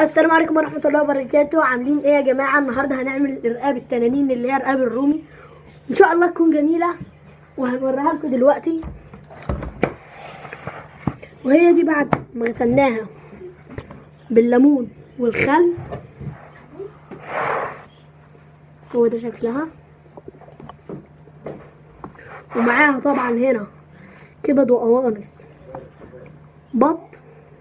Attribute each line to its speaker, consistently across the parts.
Speaker 1: السلام عليكم ورحمة الله وبركاته عاملين ايه يا جماعة النهاردة هنعمل رقاب التنانين اللي هي رقاب الرومي ان شاء الله تكون جميلة وهنوريها لكم دلوقتي وهي دي بعد ما غسلناها بالليمون والخل هو ده شكلها ومعاها طبعا هنا كبد وقوانص بط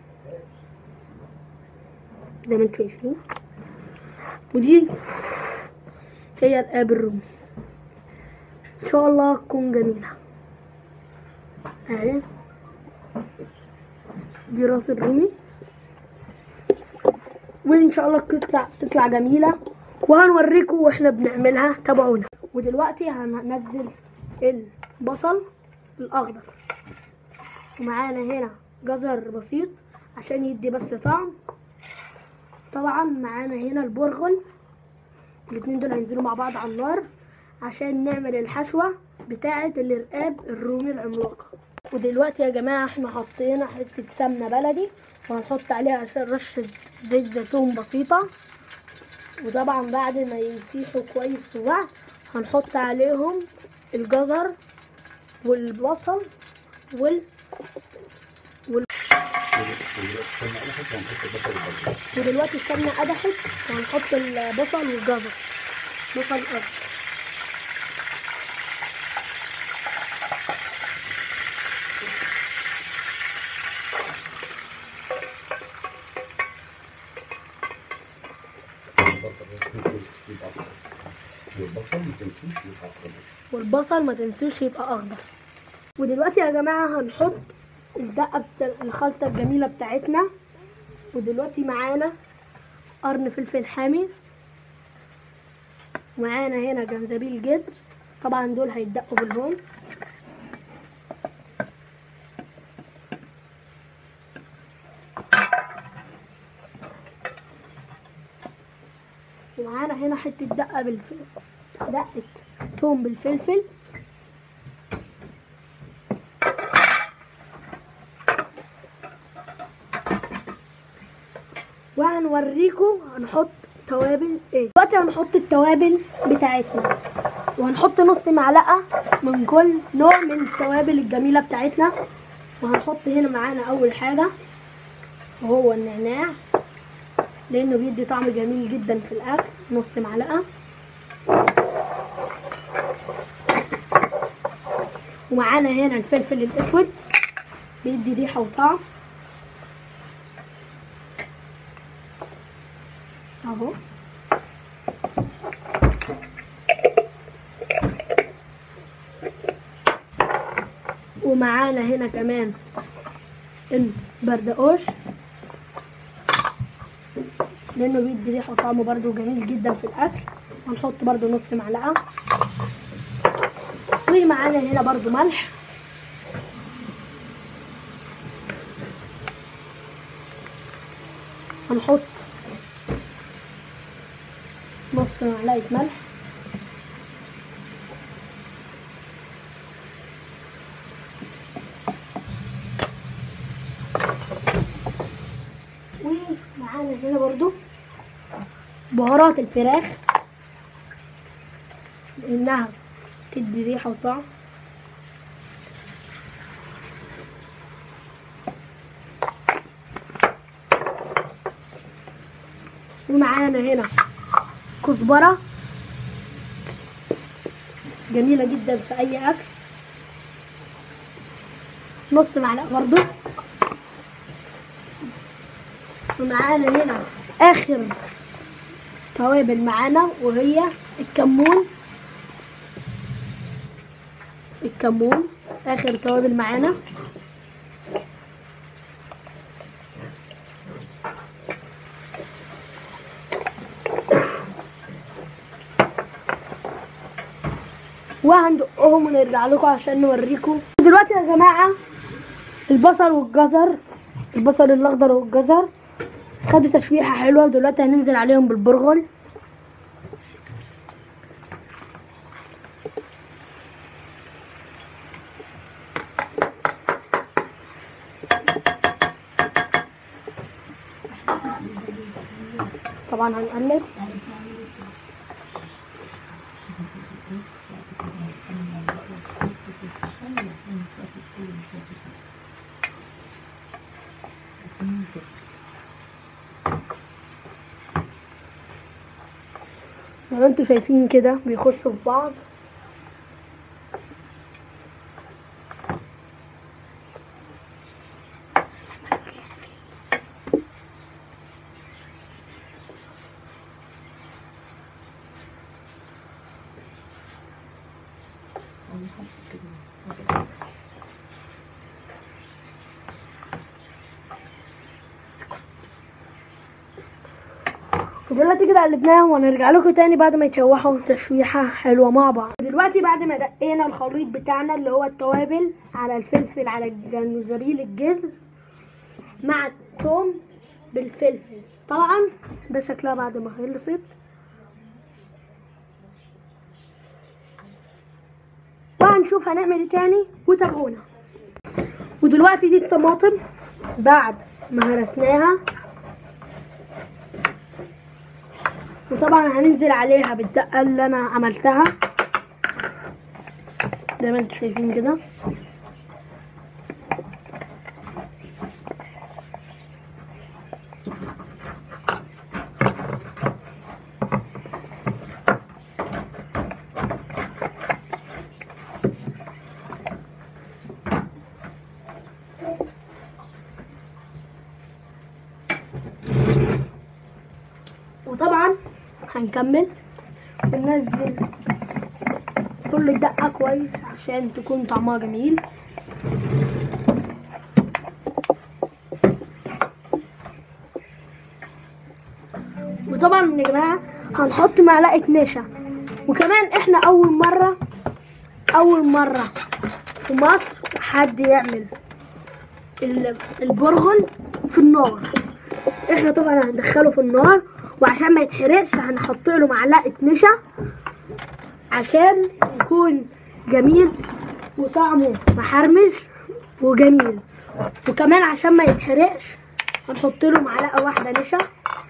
Speaker 1: زي ما انتم شايفين ودي هي رقاب الرومي ان شاء الله تكون جميلة اهي دي راس الرومي وان شاء الله تطلع تطلع جميلة وهنوريكم واحنا بنعملها تابعونا ودلوقتي هننزل البصل الاخضر ومعانا هنا جزر بسيط عشان يدي بس طعم طبعا معانا هنا البرغل الاتنين دول هينزلوا مع بعض على النار عشان نعمل الحشوة بتاعة الرقاب الرومي العملاقة ودلوقتي يا جماعة احنا حطينا حتة سمنة بلدي وهنحط عليها عشان رشة زيت زيتون بسيطة وطبعا بعد ما يسيحوا كويس في بعض هنحط عليهم الجزر والبصل وال ودلوقتي السمنة قدحت وهنحط البصل والجزر بصل أخضر والبصل ما تنسوش يبقى اخضر ودلوقتي يا جماعه هنحط الدقه بتا... الخلطه الجميله بتاعتنا ودلوقتي معانا قرن فلفل حامص ومعانا هنا جنزبيل جدر طبعا دول هيتدقوا بالهون ومعانا هنا حته دقه بالفلفل دقه توم بالفلفل وهنوريكم هنحط توابل ايه دلوقتي هنحط التوابل بتاعتنا وهنحط نص معلقه من كل نوع من التوابل الجميله بتاعتنا وهنحط هنا معانا اول حاجه وهو النعناع لانه بيدي طعم جميل جدا في الاكل نص معلقه ومعانا هنا الفلفل الاسود بيدي ريحه وطعم اهو ومعانا هنا كمان البردقوش لانه بيدي ريحه وطعمه برده جميل جدا في الاكل هنحط برده نص معلقه ومعانا هنا برده ملح هنحط نص معلقه ملح ومعانا هنا برضو بهارات الفراخ لانها تدي ريحه وطعم ومعانا هنا كزبره جميله جدا في اي اكل نص معلقه برضو ومعانا هنا اخر توابل معانا وهي الكمون الكمون اخر توابل معانا وهندقهم ونرجع لكم عشان نوريكم دلوقتي يا جماعه البصل والجزر البصل الاخضر والجزر خدوا تشويحه حلوه ودلوقتي هننزل عليهم بالبرغل طبعا هنقلب زي ما انتوا شايفين كده بيخشوا في بعض ودلوقتي كده قلبناهم وهنرجع لكم تاني بعد ما يتشوحوا تشويحة حلوة مع بعض دلوقتي بعد ما دقينا الخليط بتاعنا اللي هو التوابل على الفلفل على الجنزريل الجزر مع الثوم بالفلفل طبعا ده شكلها بعد ما خلصت وهنشوف هنعمل ايه تاني وتابعونا ودلوقتي دي الطماطم بعد ما هرسناها وطبعا هننزل عليها بالدقة اللي انا عملتها زي ما انتوا شايفين كده وطبعا هنكمل وننزل كل الدقة كويس عشان تكون طعمها جميل وطبعا يا جماعة هنحط معلقة نشا وكمان احنا أول مرة أول مرة في مصر حد يعمل ال- البرغل في النار احنا طبعا هندخله في النار وعشان ما يتحرقش هنحط له معلقه نشا عشان يكون جميل وطعمه محرمش وجميل وكمان عشان ما يتحرقش هنحط له معلقه واحده نشا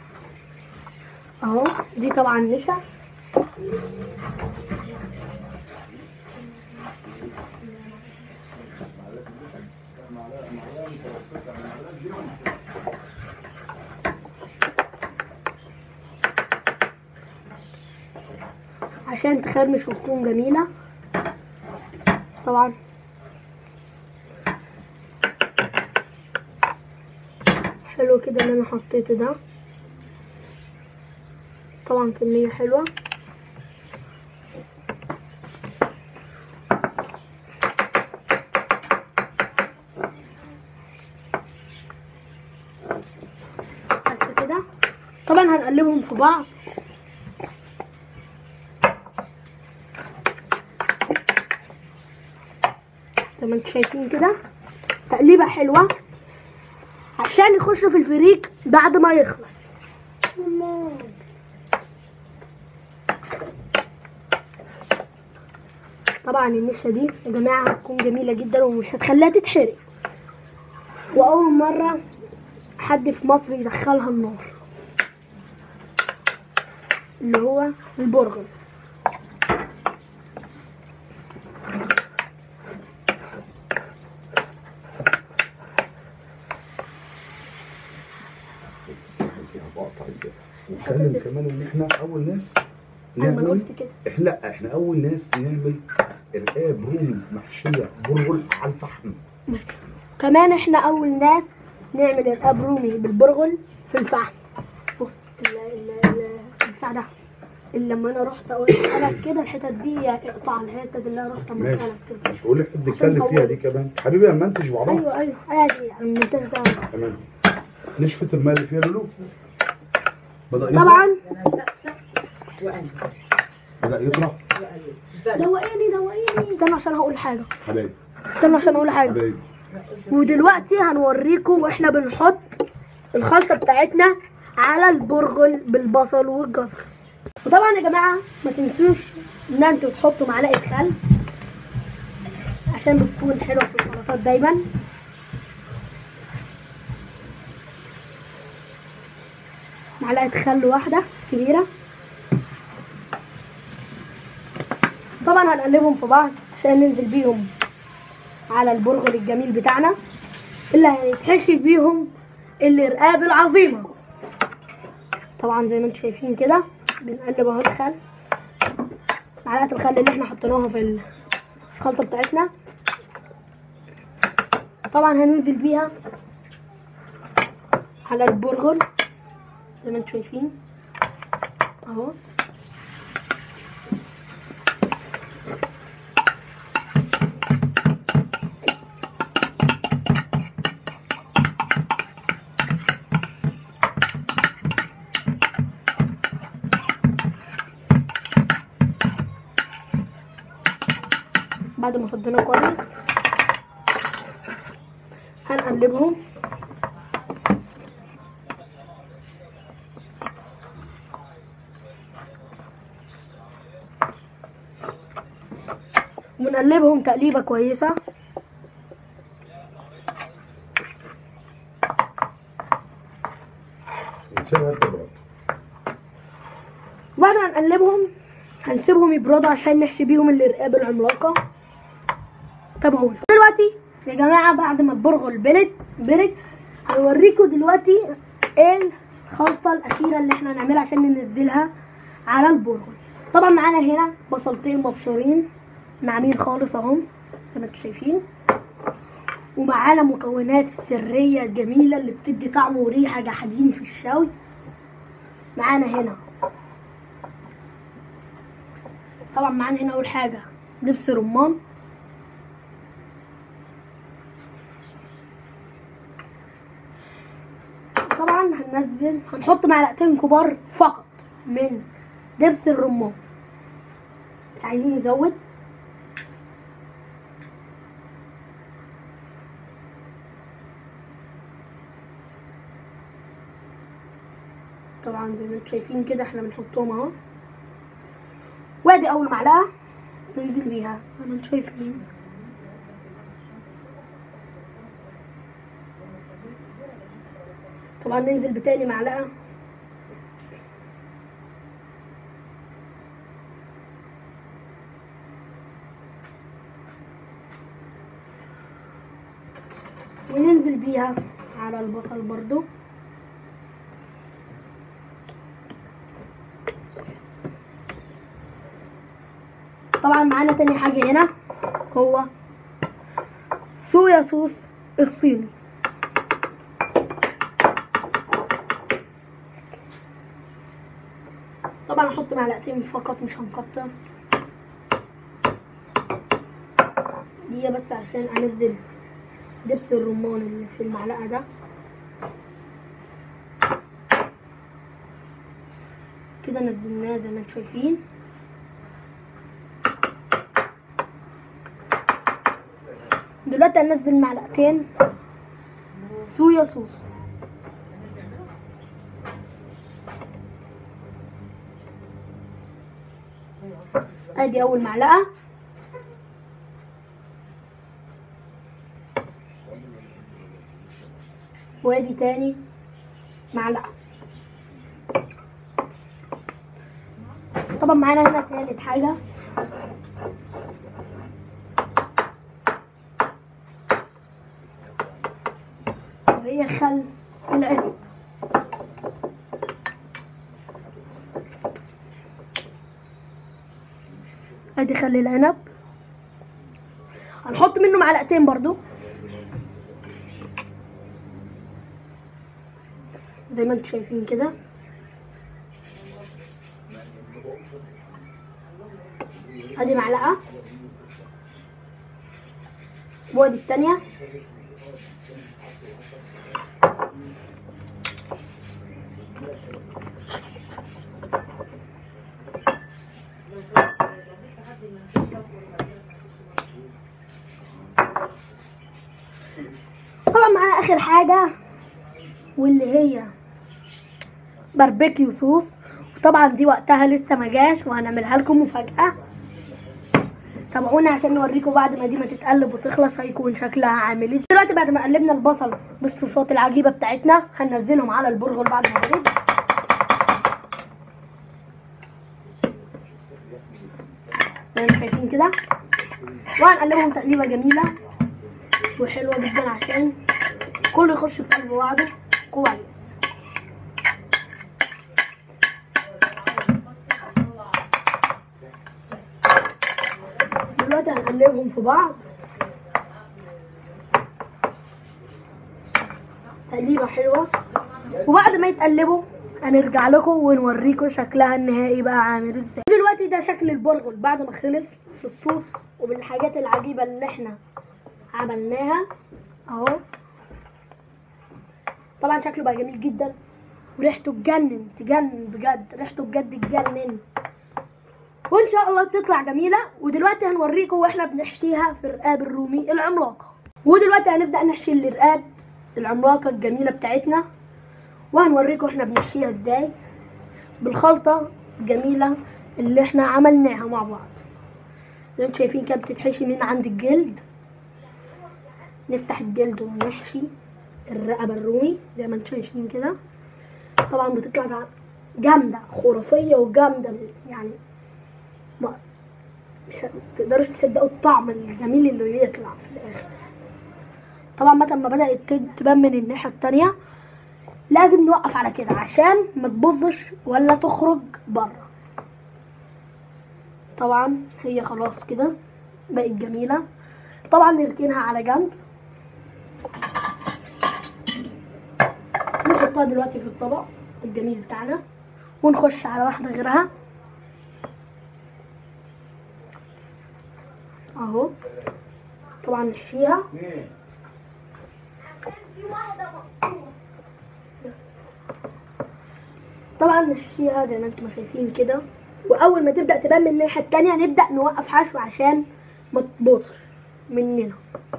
Speaker 1: اهو دي طبعا نشا عشان تخرمش وتكون جميلة طبعا حلو كده اللي انا حطيته ده طبعا كمية حلوة بس كده طبعا هنقلبهم في بعض زي ما انتوا شايفين كده تقليبه حلوه عشان يخش في الفريك بعد ما يخلص طبعا النشا دي يا جماعه هتكون جميله جدا ومش هتخليها تتحرق واول مره حد في مصر يدخلها النار اللي هو البرغل
Speaker 2: فيها بقطع ازاي واتكلم كمان ان احنا اول ناس
Speaker 1: انا ما
Speaker 2: نعمل
Speaker 1: قلت كده
Speaker 2: احنا لا احنا اول ناس نعمل رقاب رومي محشيه برغل على الفحم
Speaker 1: كمان احنا اول ناس نعمل رقاب رومي بالبرغل في الفحم بص ال ال ال البتاع ده اللي لما انا رحت اقول لك كده الحتت دي اقطع الحتت اللي انا رحت اما
Speaker 2: ماشي
Speaker 1: اسالك كده
Speaker 2: مش قول احنا بنتكلم فيها دي كمان حبيبي لما انتج مع بعض
Speaker 1: ايوه ايوه عادي يعني المونتاج ده
Speaker 2: تمام نشفت الماء اللي فيها لولو بدا يطلع
Speaker 1: طبعا
Speaker 2: بدا يطلع
Speaker 1: دوقيني دوقيني استنى عشان هقول حاجه
Speaker 2: حبايبي
Speaker 1: استنى عشان اقول حاجه
Speaker 2: حبايبي
Speaker 1: ودلوقتي هنوريكم واحنا بنحط الخلطة بتاعتنا على البرغل بالبصل والجزر وطبعا يا جماعة ما تنسوش ان انتوا تحطوا معلقة خل عشان بتكون حلوة في السلطات دايما معلقه خل واحده كبيره طبعا هنقلبهم في بعض عشان ننزل بيهم على البرغل الجميل بتاعنا اللي هيتحشي بيهم الرقاب العظيمه طبعا زي ما انتم شايفين كده بنقلب اهو الخل معلقه الخل اللي احنا حطيناها في الخلطه بتاعتنا طبعا هننزل بيها على البرغل زي ما انتم شايفين اهو بعد ما فضينا كويس هنقلبهم ونقلبهم تقليبة كويسة
Speaker 2: نسيبها تبرد
Speaker 1: وبعد ما نقلبهم هنسيبهم يبردوا عشان نحشي بيهم الرقاب العملاقة تابعونا دلوقتي يا جماعة بعد ما البرغل برد برد هنوريكم دلوقتي الخلطة الأخيرة اللي احنا هنعملها عشان ننزلها على البرغل طبعا معانا هنا بصلتين مبشورين ناعمين خالص اهم زي ما انتم شايفين ومعانا مكونات السرية الجميلة اللي بتدي طعم وريحة جحدين في الشوي معانا هنا طبعا معانا هنا اول حاجه دبس رمان طبعا هننزل هنحط معلقتين كبار فقط من دبس الرمان مش عايزين نزود طبعا زي ما انتم شايفين كده احنا بنحطهم اهو وادي اول معلقه ننزل بيها زي ما انتم شايفين طبعا ننزل بتاني معلقه وننزل بيها على البصل برضو طبعا معانا تاني حاجة هنا هو صويا صوص الصيني طبعا هحط معلقتين فقط مش هنكتر دي بس عشان انزل دبس الرمان اللي في المعلقة ده كده نزلناه زي ما انتم شايفين دلوقتي هننزل معلقتين صويا صوص ادي اول معلقه وادي تاني معلقه طبعا معانا هنا تالت حاجه وهي خل العنب ادي خل العنب هنحط منه معلقتين برضو زي ما انتم شايفين كده ادي معلقه وادي التانية طبعا معانا اخر حاجه واللي هي باربيكيو صوص وطبعا دي وقتها لسه ما جاش وهنعملها لكم مفاجاه تابعونا عشان نوريكم بعد ما دي ما تتقلب وتخلص هيكون شكلها عامل ايه دلوقتي بعد ما قلبنا البصل بالصوصات العجيبه بتاعتنا هننزلهم على البرغل بعد ما برد كده وهنقلبهم تقليبه جميله وحلوه جدا عشان كله يخش في قلب بعضه كويس دلوقتي هنقلبهم في بعض تقليبه حلوه وبعد ما يتقلبوا هنرجع لكم ونوريكم شكلها النهائي بقى عامل ازاي دلوقتي ده شكل البرغل بعد ما خلص بالصوص وبالحاجات العجيبه اللي احنا عملناها اهو طبعا شكله بقى جميل جدا وريحته تجنن تجنن بجد ريحته بجد تجنن وان شاء الله تطلع جميله ودلوقتي هنوريكم واحنا بنحشيها في الرقاب الرومي العملاقه ودلوقتي هنبدا نحشي الرقاب العملاقه الجميله بتاعتنا وهنوريكم احنا بنحشيها ازاي بالخلطه الجميله اللي احنا عملناها مع بعض زي ما انتم شايفين كده بتتحشي من عند الجلد نفتح الجلد ونحشي الرقبه الرومي زي ما انتم شايفين كده طبعا بتطلع جا- جامده خرافيه وجامده يعني ما مش ه- تقدروش تصدقوا الطعم الجميل اللي بيطلع في الاخر طبعا متى ما بدات تد- تبان من الناحيه التانية لازم نوقف على كده عشان ما تبظش ولا تخرج بره طبعا هي خلاص كده بقت جميله طبعا نركنها على جنب نحطها دلوقتي في الطبق الجميل بتاعنا ونخش على واحدة غيرها اهو طبعا نحشيها طبعا نحشيها زي ما انتم شايفين كده واول ما تبدا تبان من الناحيه التانية نبدا نوقف حشو عشان ما تبوظش مننا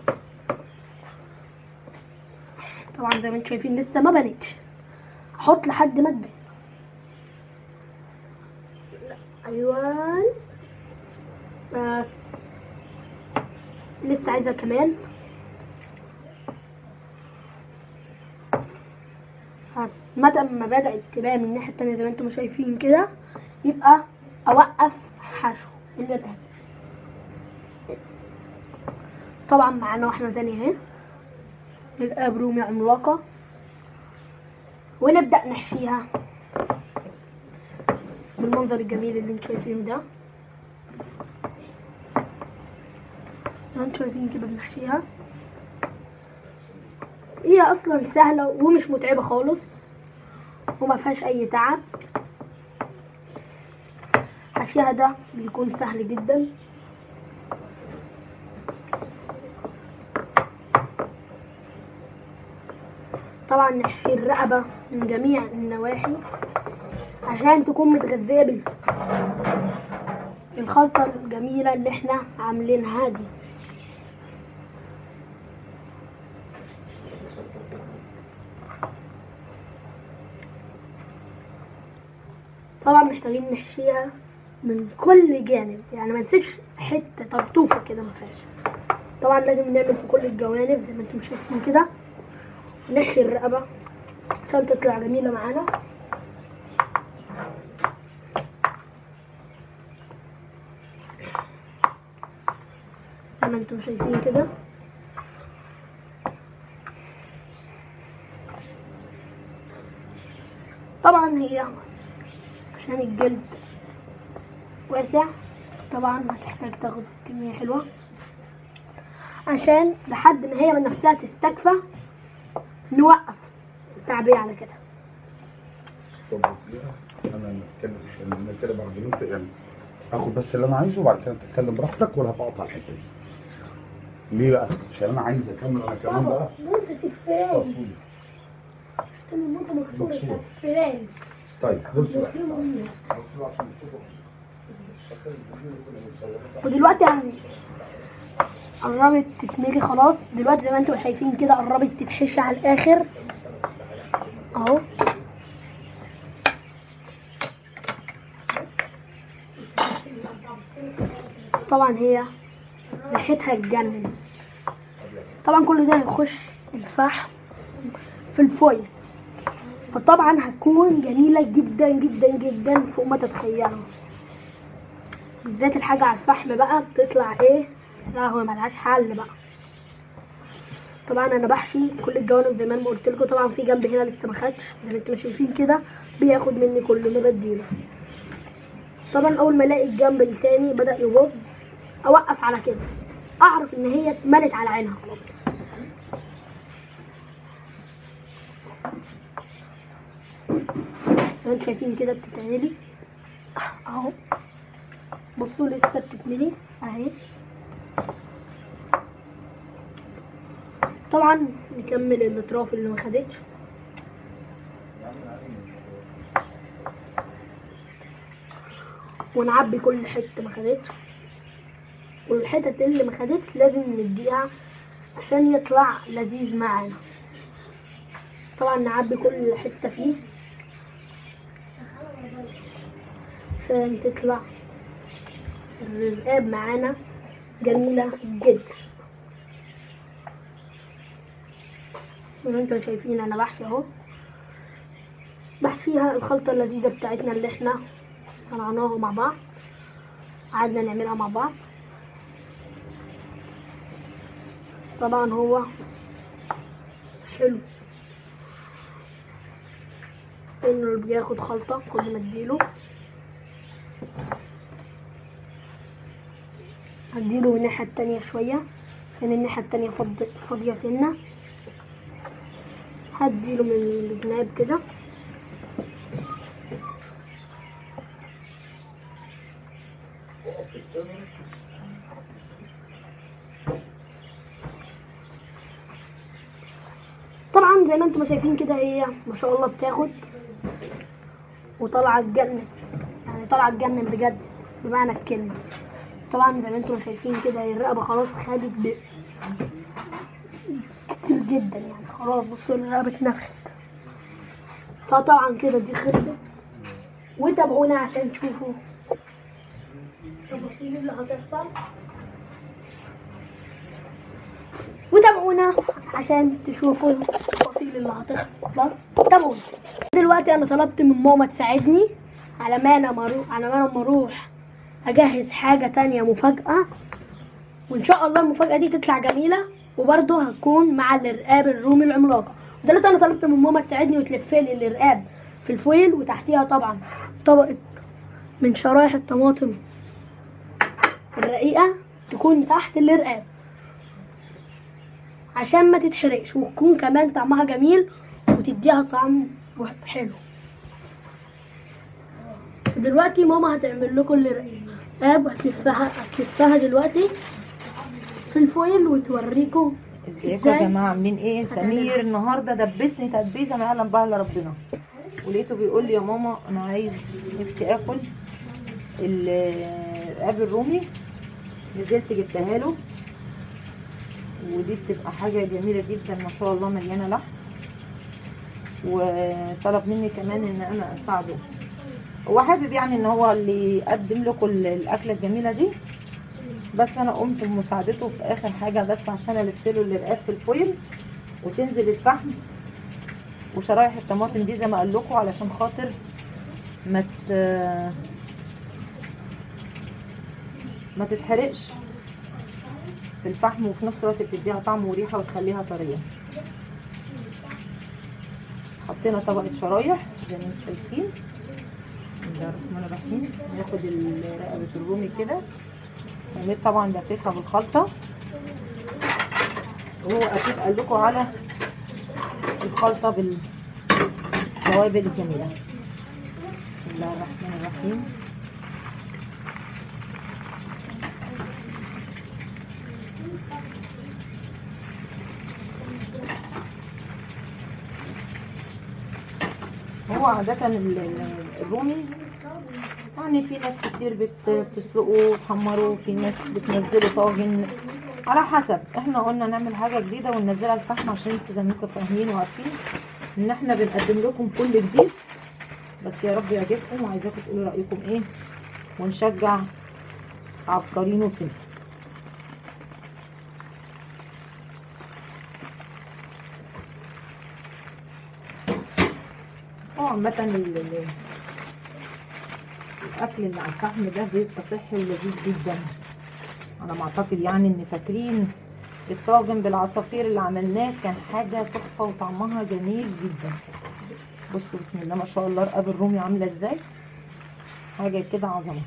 Speaker 1: طبعا زي ما انتم شايفين لسه ما بانتش احط لحد ما تبان ايوه بس لسه عايزه كمان بس متى ما بدأت تبان من الناحية التانية زي ما انتم شايفين كده يبقى أوقف حشو الإرهاب طبعا معانا واحدة تانية اهي الإرهاب رومي عملاقة ونبدأ نحشيها بالمنظر الجميل اللي انتم شايفينه ده زي ما انتم شايفين كده بنحشيها هي اصلا سهله ومش متعبه خالص وما فيهاش اي تعب حشيها ده بيكون سهل جدا طبعا نحشي الرقبه من جميع النواحي عشان تكون متغذيه بال الخلطه الجميله اللي احنا عاملينها دي طبعا محتاجين نحشيها من كل جانب يعني ما نسيبش حته طرطوفه كده ما فيهاش طبعا لازم نعمل في كل الجوانب زي ما انتم شايفين كده نحشي الرقبه عشان تطلع جميله معانا زي ما انتم شايفين كده طبعا هي عشان الجلد واسع طبعا هتحتاج تاخد كمية حلوة عشان لحد ما هي من نفسها تستكفى نوقف التعبير على كده
Speaker 2: ستوب فيها انا نتكلم عشان انا كده بعد ما انت يعني اخد بس اللي انا عايزه وبعد كده تتكلم براحتك ولا هبقطع الحته دي ليه بقى؟ عشان انا عايز اكمل انا كمان بقى
Speaker 1: نقطة الفران
Speaker 2: تصوير
Speaker 1: النقطة مكسورة
Speaker 2: مكسورة.
Speaker 1: بتاعت الفران
Speaker 2: طيب بص بقى
Speaker 1: ودلوقتي هن قربت تتملي خلاص دلوقتي زي ما انتم شايفين كده قربت تتحشي على الاخر اهو طبعا هي ريحتها تجنن طبعا كل ده هيخش الفحم في الفويل فطبعا هتكون جميلة جدا جدا جدا فوق ما تتخيلوا بالذات الحاجة على الفحم بقى بتطلع ايه يا لهوي ملهاش حل بقى طبعا انا بحشي كل الجوانب زي ما انا قلت لكم طبعا في جنب هنا لسه ما خدش زي ما انتم شايفين كده بياخد مني كل اللي بديله طبعا اول ما الاقي الجنب التاني بدا يبوظ اوقف على كده اعرف ان هي اتملت على عينها خلاص زي ما انتم شايفين كده بتتعملي اهو بصوا لسه بتتملي اهي طبعا نكمل الاطراف اللي ما خدتش ونعبي كل حته ما خدتش والحتت اللي ما خدتش لازم نديها عشان يطلع لذيذ معانا طبعا نعبي كل حته فيه عشان تطلع الرقاب معانا جميلة جدا زي ما انتم شايفين انا بحشي اهو بحشيها الخلطة اللذيذة بتاعتنا اللي احنا صنعناها مع بعض قعدنا نعملها مع بعض طبعا هو حلو انه بياخد خلطة كل ما اديله هديله من الناحية التانية شوية عشان الناحية التانية فاض- فاضية سنة هديله من الجناب كده طبعا زي ما انتم شايفين كده هي ما شاء الله بتاخد وطالعه تجنن يعني طالعه تجنن بجد بمعنى الكلمه طبعا زي ما انتم شايفين كده هي الرقبه خلاص خدت ب... كتير جدا يعني خلاص بصوا الرقبه اتنفخت فطبعا كده دي خلصت وتابعونا عشان تشوفوا التفاصيل اللي هتحصل وتابعونا عشان تشوفوا التفاصيل اللي هتخلص تابعونا دلوقتي انا طلبت من ماما تساعدني على ما انا مروح على ما انا مروح اجهز حاجه تانية مفاجاه وان شاء الله المفاجاه دي تطلع جميله وبرضه هتكون مع الرقاب الرومي العملاقه ودلوقتي انا طلبت من ماما تساعدني وتلف لي الرقاب في الفويل وتحتيها طبعا طبقه من شرايح الطماطم الرقيقه تكون تحت الرقاب عشان ما تتحرقش وتكون كمان طعمها جميل وتديها طعم وح- حلو دلوقتي ماما هتعمل لكم الرقاب هتلفها هتلفها دلوقتي في الفويل وتوريكم
Speaker 3: ازيكم يا جماعه عاملين ايه سمير النهارده دبسني تدبيسه ما يعلم بها الا ربنا ولقيته بيقول لي يا ماما انا عايز نفسي اكل الرقاب الرومي نزلت جبتها له ودي بتبقى حاجه جميله جدا ما شاء الله مليانه لحم وطلب مني كمان ان انا اساعده هو حابب يعني ان هو اللي يقدم لكم الاكله الجميله دي بس انا قمت بمساعدته في اخر حاجه بس عشان الف له الرقاق في الفويل وتنزل الفحم وشرايح الطماطم دي زي ما قال لكم علشان خاطر ما ت... ما تتحرقش في الفحم وفي نفس الوقت بتديها طعم وريحه وتخليها طريه حطينا طبقه شرايح زي ما انتم شايفين بسم الله الرحمن الرحيم ناخد رقبه الرومي كده سمير طبعا لفيتها بالخلطة وهو أكيد قال لكم على الخلطة بالتوابل الجميلة بسم الله الرحمن الرحيم هو عادة ال- ال- الرومي يعني في ناس كتير بت- بتسلقه وتحمره في ناس بتنزله طاجن على حسب احنا قلنا نعمل حاجة جديدة وننزلها الفحم عشان انتوا زي ما انتوا فاهمين وعارفين ان احنا بنقدم لكم كل جديد بس يا رب يعجبكم وعايزاكم تقولوا رأيكم ايه ونشجع عبقرين وسمسم هو عامة ال- ال- الاكل اللي على الفحم ده بيبقى صحي ولذيذ جدا على ما اعتقد يعني ان فاكرين الطاجن بالعصافير اللي عملناه كان حاجه تحفه وطعمها جميل جدا بصوا بسم الله ما شاء الله رقاب الرومي عامله ازاي حاجه كده عظمه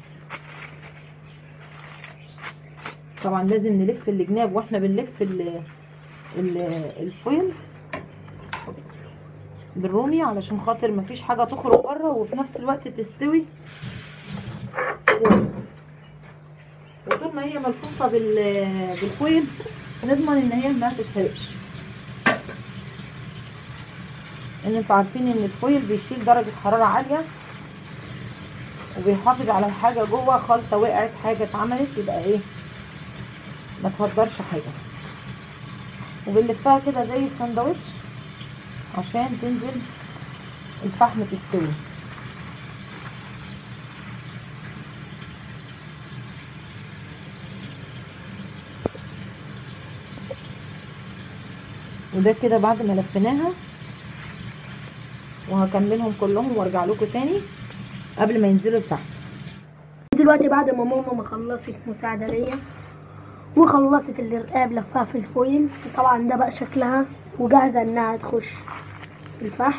Speaker 3: طبعا لازم نلف الجناب واحنا بنلف ال ال الفويل بالرومي علشان خاطر مفيش حاجه تخرج بره وفي نفس الوقت تستوي كويس وطول ما هي ملفوفه بال بالفويل نضمن ان هي ما تتحرقش ان انتوا عارفين ان الفويل بيشيل درجه حراره عاليه وبيحافظ على الحاجه جوه خلطه وقعت حاجه اتعملت يبقى ايه ما تهدرش حاجه وبنلفها كده زي الساندوتش عشان تنزل الفحم تستوي وده كده بعد ما لفيناها وهكملهم كلهم وارجع لكم تاني قبل ما ينزلوا الفحم
Speaker 1: دلوقتي بعد ما ماما ما خلصت مساعدة ليا وخلصت الرقاب لفها في الفويل طبعا ده بقى شكلها وجاهزة انها تخش الفحم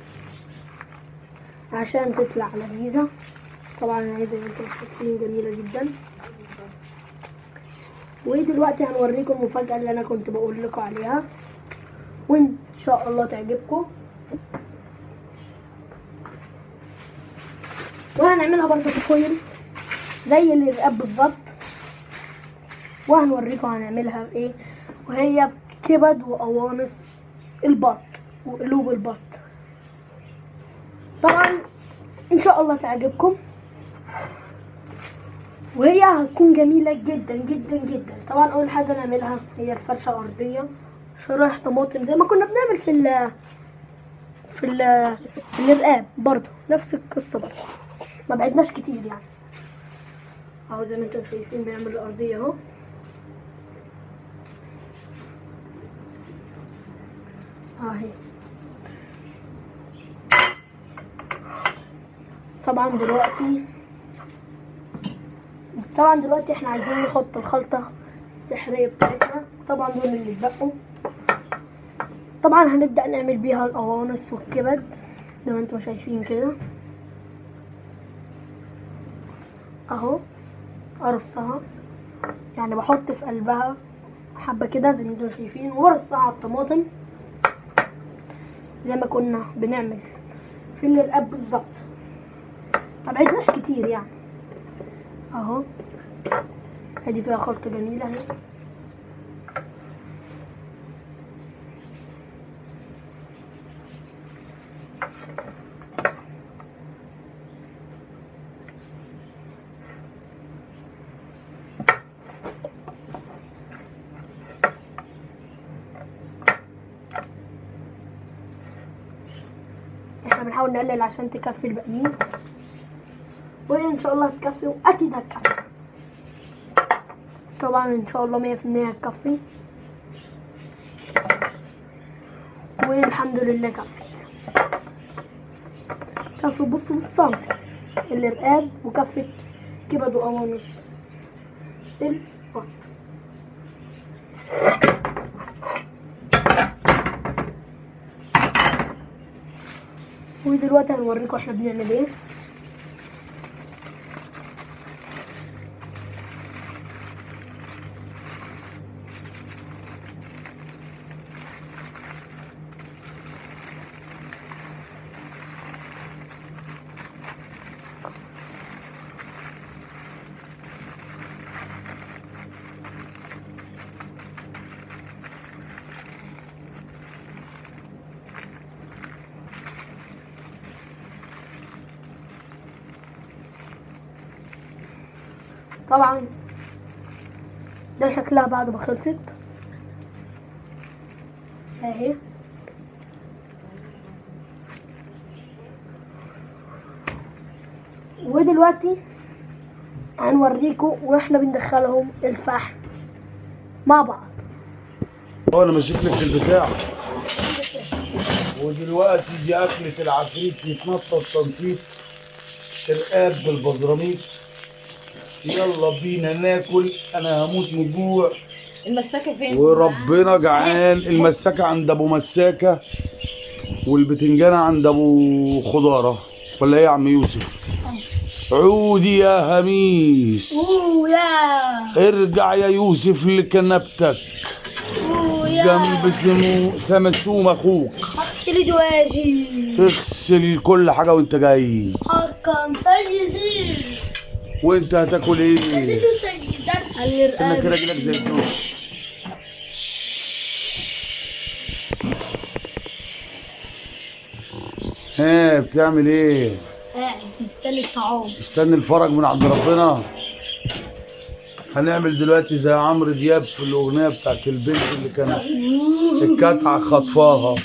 Speaker 1: عشان تطلع لذيذة طبعا هي زي ما انتم شايفين جميلة جدا ودلوقتي هنوريكم المفاجأة اللي انا كنت بقول لكم عليها وان شاء الله تعجبكم وهنعملها برضه في فويل زي الرقاب بالظبط وهنوريكم هنعملها بايه وهي كبد وقوانص البط وقلوب البط طبعا ان شاء الله تعجبكم وهي هتكون جميلة جدا جدا جدا طبعا اول حاجة نعملها هي الفرشة الارضية شرايح طماطم زي ما كنا بنعمل في ال في ال في الرقاب برضو نفس القصة برضو ما بعدناش كتير يعني اهو زي ما انتم شايفين بنعمل الارضية اهو اهي طبعا دلوقتي طبعا دلوقتي احنا عايزين نحط الخلطة السحرية بتاعتنا طبعا دول اللي اتبقوا طبعا هنبدأ نعمل بيها القوانص والكبد زي ما انتم شايفين كده اهو ارصها يعني بحط في قلبها حبة كده زي ما انتم شايفين وارصها على الطماطم زي ما كنا بنعمل في الرقاب بالظبط ما بعدناش كتير يعني اهو ادي فيها خلطة جميلة اهي احنا بنحاول نقلل عشان تكفي الباقيين وان شاء الله هتكفي واكيد هتكفي طبعا ان شاء الله مية في المية هتكفي والحمد لله كفت كفت بص بالسنتي الرقاب وكفت كبد وقوانص البط ودلوقتي هنوريكم احنا بنعمل ايه طبعا ده شكلها بعد ما خلصت اهي ودلوقتي هنوريكم واحنا بندخلهم الفحم مع بعض
Speaker 2: هو انا ماسك لك البتاع ودلوقتي دي اكلة العفريت يتنطط تنطيط الرقاب بالبزراميط يلا بينا ناكل انا هموت من الجوع
Speaker 3: المساكه فين؟
Speaker 2: وربنا جعان المساكة عند ابو مساكة والبتنجانة عند ابو خضارة ولا ايه يا عم يوسف عودي يا هميس
Speaker 1: اوه يا
Speaker 2: ارجع يا يوسف لكنبتك
Speaker 1: اوه يا
Speaker 2: جنب سمو سمسوم اخوك
Speaker 1: اغسل واجي
Speaker 2: اغسل كل حاجة وانت جاي
Speaker 1: حقا سيدي
Speaker 2: وانت هتاكل ايه
Speaker 1: سيدتي
Speaker 2: استنى كده اجيلك زي الدش ها بتعمل ايه
Speaker 1: قاعد مستني الطعام
Speaker 2: استنى الفرج من عند ربنا هنعمل دلوقتي زي عمرو دياب في الاغنيه بتاعت البنت اللي كانت الكتعه خطفاها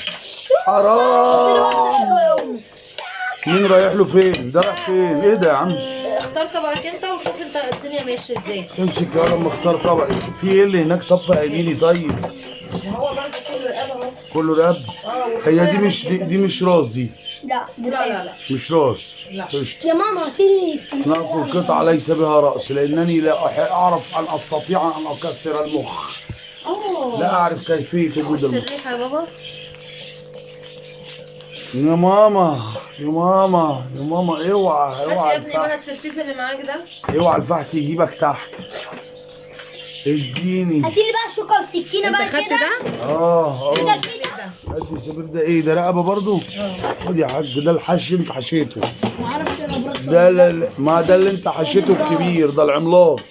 Speaker 2: حرام مين رايح له فين ده رايح فين ايه ده يا عم
Speaker 3: اختار طبقك انت وشوف انت الدنيا ماشيه ازاي
Speaker 2: امسك يا لما اختار طبق في ايه اللي هناك طب فهميني طيب
Speaker 3: وهو برضه كله رقبه اهو
Speaker 2: كله راب
Speaker 3: اه
Speaker 2: هي دي مش دي, دي مش راس دي
Speaker 1: لا
Speaker 3: لا لا لا
Speaker 2: مش راس
Speaker 3: لا.
Speaker 2: قشطة.
Speaker 1: يا ماما هاتيلي
Speaker 2: ناكل قطعة ليس بها رأس لأنني لا أح- أعرف أن أستطيع أن أكسر المخ
Speaker 3: اوه
Speaker 2: لا أعرف كيفية وجود
Speaker 3: بص
Speaker 2: المخ
Speaker 3: الريحه يا بابا
Speaker 2: يا ماما يا ماما يا ماما اوعى
Speaker 3: هات يا
Speaker 2: اوعى
Speaker 3: ابني بقى
Speaker 2: الفحت
Speaker 3: السرفيس اللي معاك ده
Speaker 2: اوعى الفحت يجيبك تحت اديني
Speaker 1: هاتيلي بقى شوكه وسكينه
Speaker 3: انت
Speaker 1: بقى
Speaker 3: خدت
Speaker 1: كده
Speaker 3: ده؟
Speaker 2: اه
Speaker 1: ده
Speaker 2: اه
Speaker 1: كده
Speaker 2: هات السبير ده ايه ده رقبه برضو
Speaker 3: اه
Speaker 2: خد يا حاج ده الحش انت حشيته
Speaker 1: ما اعرفش انا برص
Speaker 2: ده لا لا ما ده اللي انت حشيته الكبير ده العملاق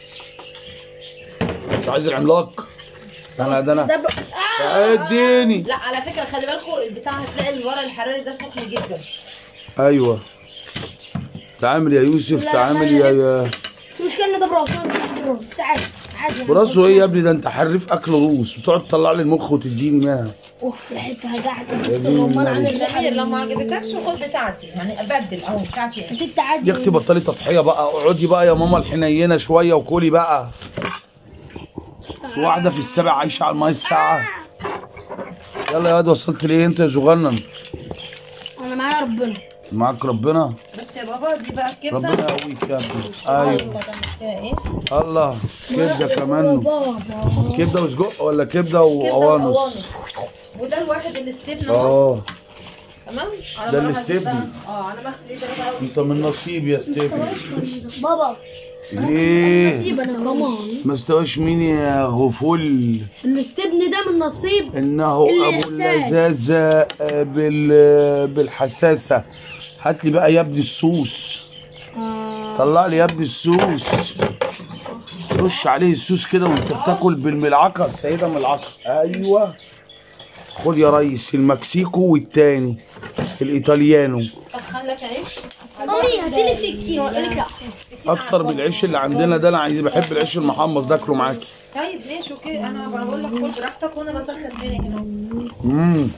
Speaker 2: مش عايز العملاق انا ده انا
Speaker 1: ده ب... آه.
Speaker 2: اديني
Speaker 3: لا على فكره خلي بالكم البتاع هتلاقي الورق الحراري ده سخن جدا
Speaker 2: ايوه تعامل يا يوسف
Speaker 1: لا،
Speaker 2: تعامل
Speaker 1: لا،
Speaker 2: يا يا
Speaker 1: بس مش كان ده براسه انا مش براسه بس عادي عادي
Speaker 2: براسه ايه يا ابني ده انت حريف اكل روس بتقعد تطلع لي المخ وتديني منها
Speaker 1: اوف ريحتها قاعده
Speaker 2: يا
Speaker 1: بس
Speaker 2: دين
Speaker 1: الرمان عن
Speaker 2: النبي.
Speaker 1: الريحه
Speaker 3: سمير لو ما عجبتكش خد بتاعتي يعني ابدل اهو بتاعتي
Speaker 1: يا
Speaker 3: اهي.
Speaker 1: ست عادي
Speaker 2: يا اختي بطلي تضحيه بقى اقعدي بقى يا ماما الحنينه شويه وكلي بقى واحده في السبع عايشه على الماء الساعه يلا يا واد وصلت ليه انت يا صغنن
Speaker 1: انا معايا ربنا
Speaker 2: معاك ربنا
Speaker 3: بص يا بابا دي بقى الكبده
Speaker 2: ربنا يقويك يا ابني ايوه
Speaker 3: تعمل فيها ايه
Speaker 2: الله كبده كمان
Speaker 1: بابا
Speaker 2: كبده وسجق ولا كبده
Speaker 3: كبده
Speaker 2: وقوانص
Speaker 3: وقوانص وده الواحد اللي استبن اهو
Speaker 2: اه
Speaker 3: تمام أنا
Speaker 2: ده
Speaker 3: بروح
Speaker 2: الاستبن.
Speaker 3: أجيب بقى- اه انا بغسل ايدي بقى
Speaker 2: انت من نصيب يا ستيفن
Speaker 1: بابا
Speaker 2: ايه
Speaker 1: نصيب انا ضمان
Speaker 2: ما استواش مين يا غفول
Speaker 1: الاستبن ده من نصيب
Speaker 2: انه
Speaker 1: اللي
Speaker 2: ابو
Speaker 1: يحتاج.
Speaker 2: اللذاذه آه، بال بالحساسه هات لي بقى يا ابني السوس
Speaker 1: آه.
Speaker 2: طلع لي يا ابني السوس رش عليه السوس كده وانت بتاكل بالملعقه السيده ملعقه ايوه خد يا ريس المكسيكو والتاني الايطاليانو
Speaker 3: سخن لك عيش
Speaker 1: امي هاتيلي سكينه ولا لك لا
Speaker 2: اكتر من العيش اللي عندنا ده انا عايز بحب العيش المحمص ده اكله معاكي
Speaker 3: طيب ماشي اوكي انا بقول لك كل براحتك وانا بسخن تاني كده
Speaker 2: امم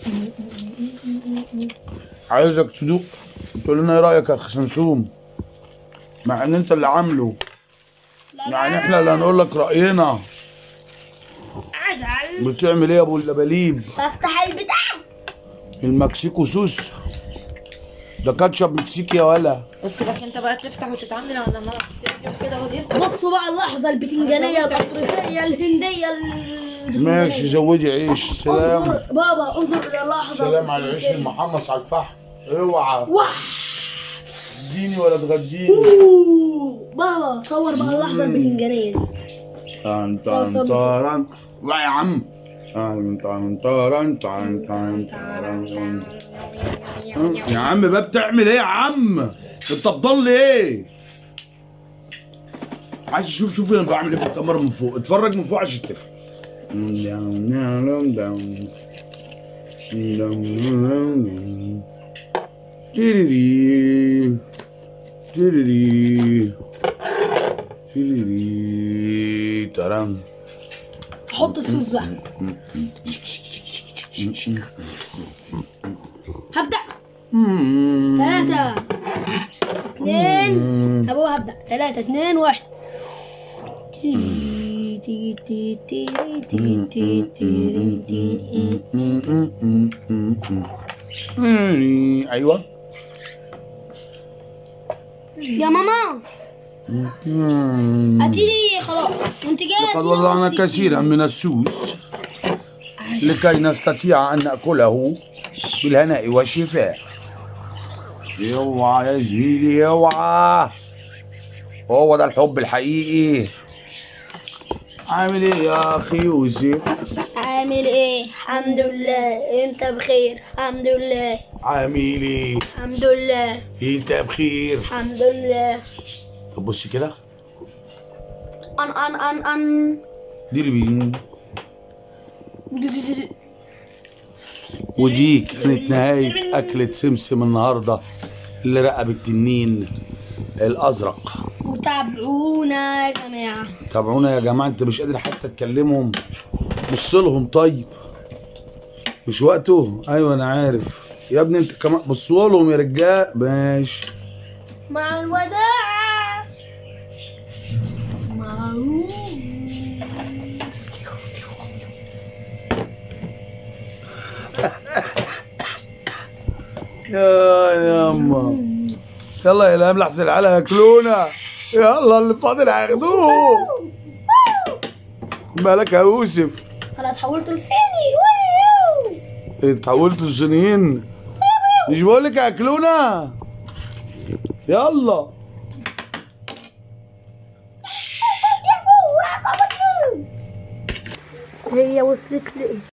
Speaker 2: عايزك تدوق تقول لنا ايه رايك يا اخ سمسوم مع ان انت اللي عامله يعني احنا اللي هنقول لك راينا بتعمل ايه يا ابو اللباليب
Speaker 1: بفتح البتاع
Speaker 2: المكسيكو سوس ده كاتشب مكسيكي يا ولا
Speaker 3: بس لك انت بقى تفتح وتتعامل على ما كده ودي
Speaker 1: بصوا بقى اللحظه البتنجانيه الافريقيه الهنديه ال-
Speaker 2: ماشي زودي عيش سلام
Speaker 1: انظر بابا انظر الى اللحظه
Speaker 2: سلام على العيش المحمص على الفحم اوعى
Speaker 1: واه
Speaker 2: تديني ولا تغديني
Speaker 1: أوه. بابا صور بقى اللحظه البتنجانيه دي
Speaker 2: تان
Speaker 1: صور- صور.
Speaker 2: تان تاران لا يا عم تان تان تاران تان تان تاران يا عم بقى بتعمل ايه يا عم انت بضل ايه عايز تشوف شوف انا بعمل ايه في الكاميرا من فوق اتفرج من فوق عشان تفهم تيريري تيريري تيريري ترام
Speaker 1: حط الصوص بقى هبدا ثلاثة اثنين يا بابا هبدا ثلاثة اثنين واحد تي- تي- تي- تي- تي- تي- تي- تي-
Speaker 2: ايوه
Speaker 1: يا ماما
Speaker 2: مم.
Speaker 1: هاتي لي خلاص وانت جايه
Speaker 2: لقد
Speaker 1: هاتي لي
Speaker 2: وضعنا
Speaker 1: نص
Speaker 2: كثيرا من السوس لكي نستطيع أن نأكله بالهناء والشفاء اوعى يا زميلي اوعى هو ده الحب الحقيقي عامل ايه يا اخي يوسف
Speaker 1: عامل ايه الحمد لله انت بخير الحمد لله
Speaker 2: عامل ايه
Speaker 1: الحمد لله
Speaker 2: انت بخير
Speaker 1: الحمد لله
Speaker 2: طب بص كده
Speaker 1: ان ان ان ان
Speaker 2: دير بين ودي كانت نهاية أكلة سمسم النهاردة اللي رقب التنين الأزرق
Speaker 1: وتابعونا يا جماعه
Speaker 2: تابعونا يا جماعة أنت مش قادر حتى تكلمهم بص لهم طيب مش وقته أيوة أنا عارف يا ابني أنت كمان بصوا لهم يا رجال ماشي
Speaker 1: مع الوداع معروف
Speaker 2: يا ياما يلا يا الهام لحسن العيال هياكلونا يلا اللي فاضل هياخدوه مالك يا يوسف
Speaker 1: انا اتحولت لصيني ويو.
Speaker 2: اتحولتوا الصينيين مش بقول لك هياكلونا يلا
Speaker 1: هي وصلت لي